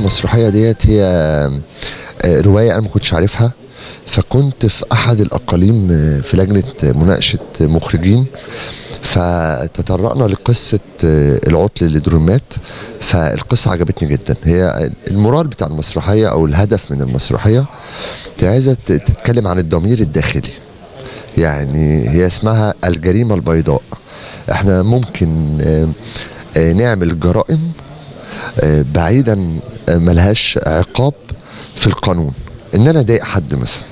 المسرحيه ديت هي آه، روايه انا ما كنتش عارفها فكنت في احد الاقاليم آه، في لجنه مناقشه مخرجين فتطرقنا لقصه آه، العطل لدرومات فالقصه عجبتني جدا هي المورال بتاع المسرحيه او الهدف من المسرحيه هي عايزه ت- تتكلم عن الضمير الداخلي يعني هي اسمها الجريمه البيضاء احنا ممكن آه، آه، نعمل جرائم آه، بعيدا آه، ملهاش عقاب في القانون ان انا اضايق حد مثلا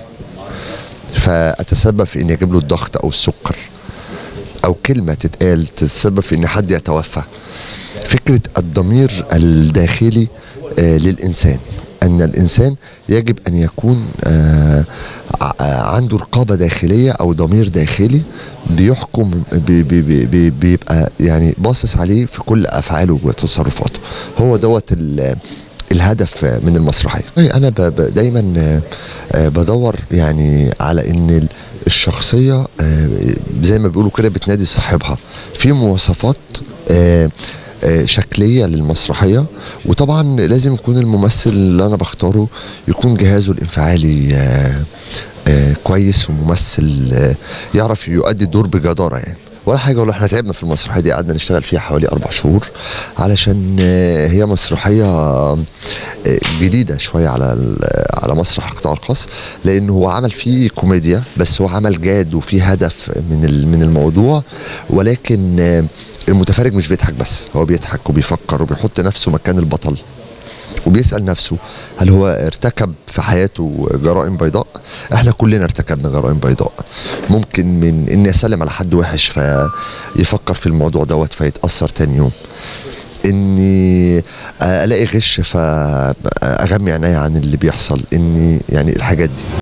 فاتسبب في اني اجيب له الضغط او السكر او كلمه تتقال تتسبب في ان حد يتوفى فكره الضمير الداخلي آه، للانسان ان الانسان يجب ان يكون آه، ع- عنده رقابه داخليه او ضمير داخلي بيحكم بي بي بي بي بيبقى يعني باصص عليه في كل افعاله وتصرفاته هو دوت ال- الهدف من المسرحيه أي انا ب- ب- دايما آه، آه، بدور يعني على ان ال- الشخصيه آه، زي ما بيقولوا كده بتنادي صاحبها في مواصفات آه، آه، شكليه للمسرحيه وطبعا لازم يكون الممثل اللي انا بختاره يكون جهازه الانفعالي آه، آه، كويس وممثل آه، يعرف يؤدي الدور بجداره يعني ولا حاجه والله احنا تعبنا في المسرحيه دي قعدنا نشتغل فيها حوالي اربع شهور علشان آه، هي مسرحيه آه، جديده شويه على ال- على مسرح القطاع الخاص لان هو عمل فيه كوميديا بس هو عمل جاد وفيه هدف من ال- من الموضوع ولكن آه، المتفرج مش بيضحك بس هو بيضحك وبيفكر وبيحط نفسه مكان البطل وبيسأل نفسه هل هو ارتكب في حياته جرائم بيضاء احنا كلنا ارتكبنا جرائم بيضاء ممكن من اني اسلم على حد وحش فيفكر في الموضوع دوت فيتأثر تاني يوم اني الاقي غش فاغمي عينيا عن اللي بيحصل اني يعني الحاجات دي